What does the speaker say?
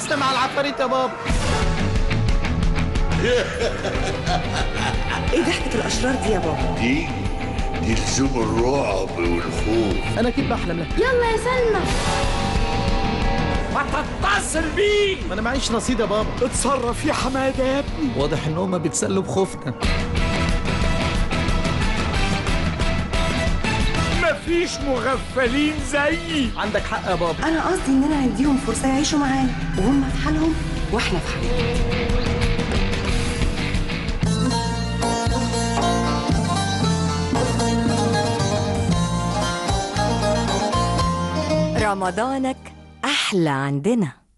خلصنا مع العفاريت يا بابا ايه ضحكة الاشرار دي يا بابا دي دي لزوم الرعب والخوف انا اكيد بحلم لك يلا يا سلمى ما تتصل بيه ما انا معيش رصيد يا بابا اتصرف يا حماده يا ابني واضح ان هما بيتسلوا بخوفنا مفيش مغفلين زيي عندك حق يا بابا انا قصدي اننا نديهم فرصة يعيشوا معانا وهم في حالهم واحنا في حالنا رمضانك أحلى عندنا